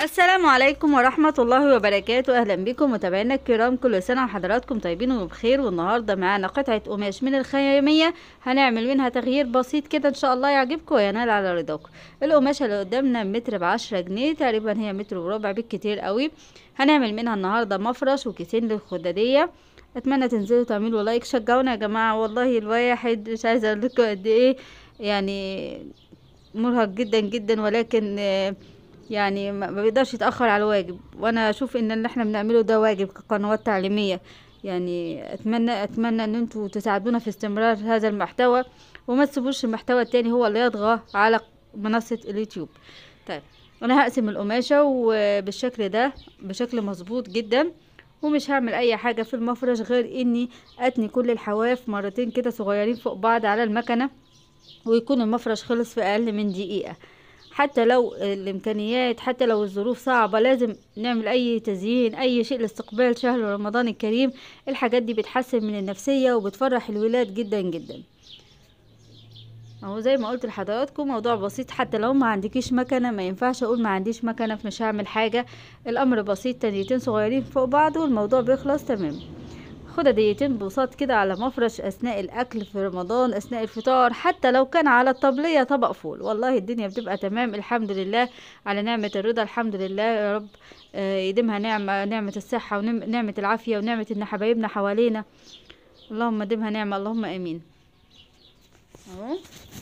السلام عليكم ورحمة الله وبركاته أهلا بكم متابعينا الكرام كل سنة وحضراتكم طيبين وبخير والنهاردة معانا قطعة قماش من الخيامية هنعمل منها تغيير بسيط كده إن شاء الله يعجبكم وينال على رضاكم القماشة اللي قدامنا متر بعشرة جنيه تقريبا هي متر وربع بالكتير قوي هنعمل منها النهاردة مفرش وكيسين للخدادية اتمنى تنزلوا تعملوا لايك شجعونا يا جماعة والله الواحد مش عايزة اقول لكم قد ايه يعني مرهق جدا جدا ولكن آه، يعني ما ما بيقدرش يتأخر على الواجب وانا اشوف ان اللي احنا بنعمله ده واجب كقنوات تعليمية يعني اتمنى اتمنى ان انتوا تساعدونا في استمرار هذا المحتوى وما تسيبوش المحتوى التاني هو اللي يطغى على منصة اليوتيوب طيب انا هقسم القماشة وبالشكل ده بشكل مظبوط جدا ومش هعمل اي حاجة في المفرش غير اني اتني كل الحواف مرتين كده صغيرين فوق بعض على المكنة ويكون المفرش خلص في اقل من دقيقة حتى لو الامكانيات حتى لو الظروف صعبة لازم نعمل اي تزيين اي شيء لاستقبال شهر رمضان الكريم الحاجات دي بتحسن من النفسية وبتفرح الولاد جدا جدا اهو زي ما قلت لحضراتكم موضوع بسيط حتى لو ما عندكيش مكنه ما ينفعش اقول ما عنديش مكنه فمش هعمل حاجه الامر بسيط تنيتين صغيرين فوق بعض والموضوع بيخلص تمام خد دقيقتين بساط كده على مفرش اثناء الاكل في رمضان اثناء الفطار حتى لو كان على الطبليه طبق فول والله الدنيا بتبقى تمام الحمد لله على نعمه الرضا الحمد لله يا رب آه، يديمها نعمه نعمه الصحه ونعمه العافيه ونعمه ان حبايبنا حوالينا اللهم ديمها نعمه اللهم امين اهو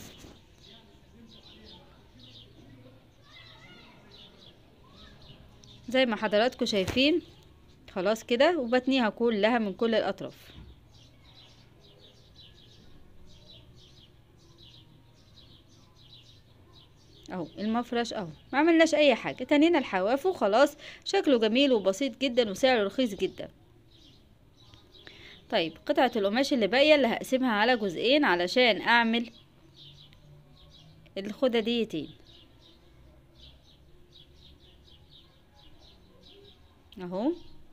زي ما حضراتكم شايفين خلاص كده وبتنيها كلها من كل الاطراف اهو المفرش اهو ما عملناش اي حاجه تنينا الحواف وخلاص شكله جميل وبسيط جدا وسعره رخيص جدا طيب قطعه القماش اللي باقيه اللي هقسمها على جزئين علشان اعمل الخداديتين اهو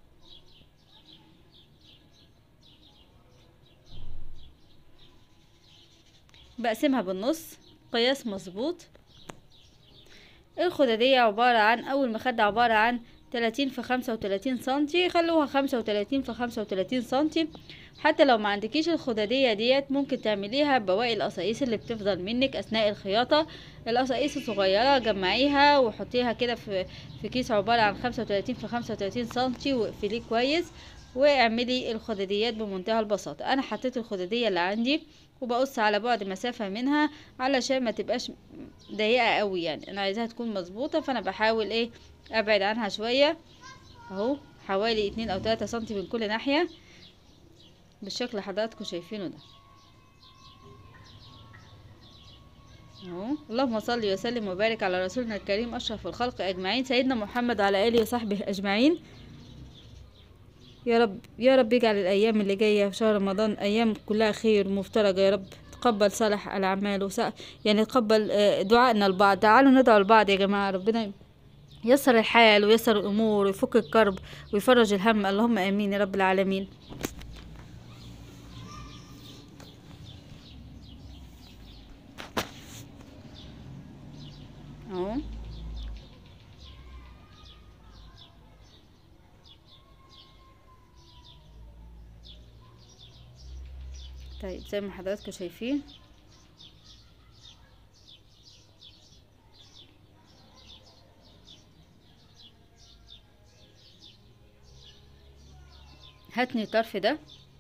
بقسمها بالنص قياس مظبوط الخدادية عبارة عن أول مخدة عبارة عن تلاتين في خمسة وتلاتين سنتي خلوها خمسة وتلاتين في خمسة وتلاتين سنتي حتى لو ما عندكيش الخدادية ديت ممكن تعمليها بواقي القصاقيس اللي بتفضل منك أثناء الخياطة القصاقيس الصغيرة جمعيها وحطيها كده في في كيس عبارة عن خمسة وتلاتين في خمسة وتلاتين سنتي واقفليه كويس واعملي الخداديات بمنتهى البساطة أنا حطيت الخدادية اللي عندي وبقص على بعد مسافة منها علشان ما تبقاش ضيقة قوي يعني انا عايزاها تكون مظبوطة فانا بحاول ايه ابعد عنها شوية اهو حوالي اتنين او تلاتة سنتي من كل ناحية بالشكل اللي حضراتكم شايفينه ده اهو اللهم صل وسلم وبارك على رسولنا الكريم اشرف الخلق اجمعين سيدنا محمد على اله وصحبه اجمعين يا رب يا رب يجعل الايام اللي جايه في شهر رمضان ايام كلها خير ومفترجه يا رب تقبل صالح الاعمال وس... يعني تقبل آه، دعائنا لبعض تعالوا ندعو لبعض يا جماعه ربنا يسر الحال ويسر الامور ويفك الكرب ويفرج الهم اللهم امين يا رب العالمين اهو طيب زي ما حضراتكم شايفين هاتني الطرف ده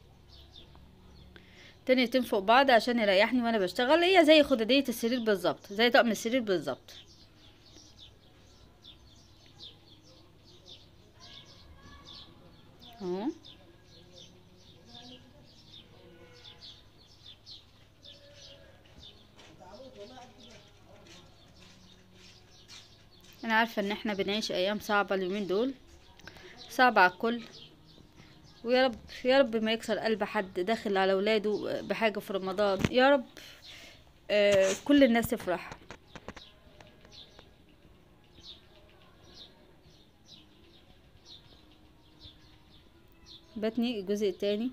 تاني اتنين فوق بعض عشان يريحني وانا بشتغل هي زي خدادية السرير بالظبط زي طقم السرير بالظبط اهو انا عارفه ان احنا بنعيش ايام صعبه اليومين دول صعبه على الكل ويا رب يا رب ما يكسر قلب حد داخل على ولاده بحاجه في رمضان يا رب آه كل الناس تفرح بتني الجزء التاني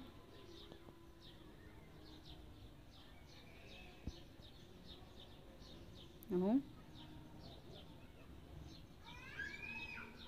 اهو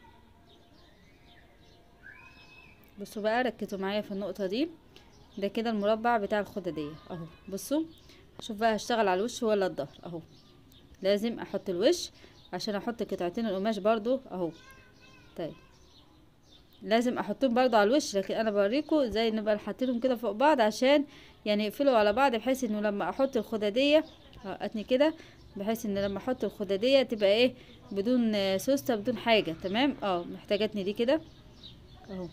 بصوا بقى ركزوا معايا في النقطة دي ده كده المربع بتاع الخدادية اهو بصوا شوف بقى هشتغل على الوش ولا الظهر اهو لازم احط الوش عشان احط قطعتين القماش برضو اهو طيب لازم احطهم برضو على الوش لكن انا بوريكم ازاي نبقى حاطينهم كده فوق بعض عشان يعني يقفلوا على بعض بحيث انه لما احط الخدادية اتني كده بحيث ان لما احط الخدادية تبقى ايه بدون آه، سوستة بدون حاجة تمام اه محتاجتني دي كده اهو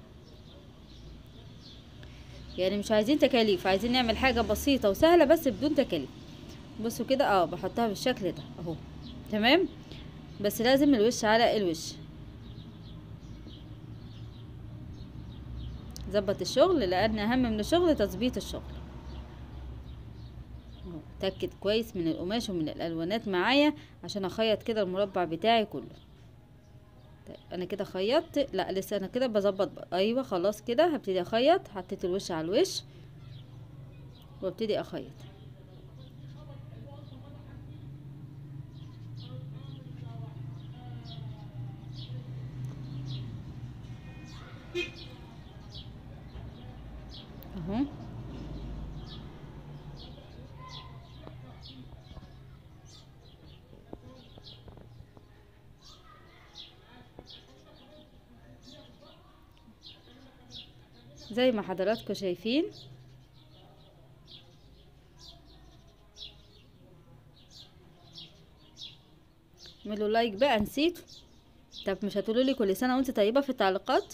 يعني مش عايزين تكاليف عايزين نعمل حاجة بسيطة وسهلة بس بدون تكاليف بصوا كده اه بحطها بالشكل ده اهو تمام بس لازم الوش على الوش ظبط الشغل لان اهم من الشغل تظبيط الشغل اهو اتاكد كويس من القماش ومن الالوانات معايا عشان اخيط كده المربع بتاعي كله طيب انا كده خيطت لا لسه انا كده بظبط بقى. ايوه خلاص كده هبتدي اخيط حطيت الوش على الوش وابتدي اخيط اهو زي ما حضراتكم شايفين اعملوا لايك بقى نسيتوا طب مش هتقولوا لي كل سنه وانت طيبه في التعليقات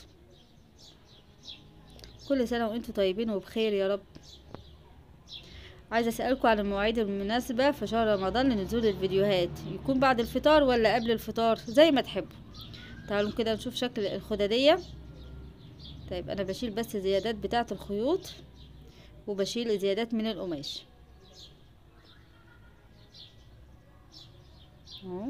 كل سنه وانتم طيبين وبخير يا رب عايزه اسالكم عن المواعيد المناسبه في شهر رمضان لنزول الفيديوهات يكون بعد الفطار ولا قبل الفطار زي ما تحبوا تعالوا كده نشوف شكل الخداديه طيب انا بشيل بس زيادات بتاعه الخيوط وبشيل زيادات من القماش اهو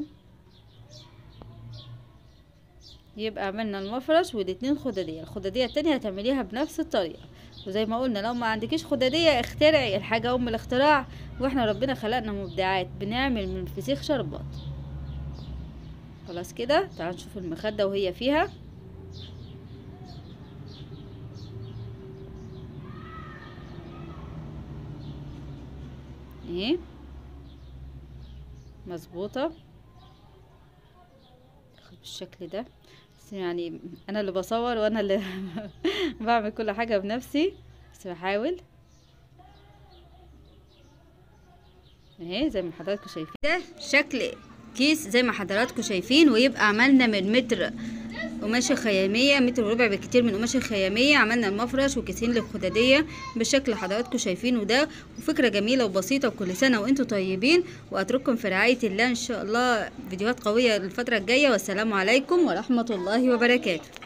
يبقى عملنا المفرش والاتنين خدادية الخدادية التانية هتعمليها بنفس الطريقة وزي ما قلنا لو ما عندكيش خدادية اخترعي الحاجة ام الاختراع واحنا ربنا خلقنا مبدعات بنعمل من الفسيخ شربات خلاص كده تعالوا نشوف المخدة وهي فيها اهي مظبوطة بالشكل ده بس يعني انا اللي بصور وانا اللي بعمل كل حاجة بنفسي بس بحاول اهي زي ما حضراتكم شايفين ده شكل كيس زي ما حضراتكم شايفين ويبقى عملنا من متر قماشة خيامية متر وربع بالكتير من قماشة خيامية عملنا المفرش وكيسين للخدادية بالشكل اللي حضراتكم شايفينه ده وفكرة جميلة وبسيطة وكل سنة وانتم طيبين واترككم في رعاية الله ان شاء الله فيديوهات قوية الفترة الجاية والسلام عليكم ورحمة الله وبركاته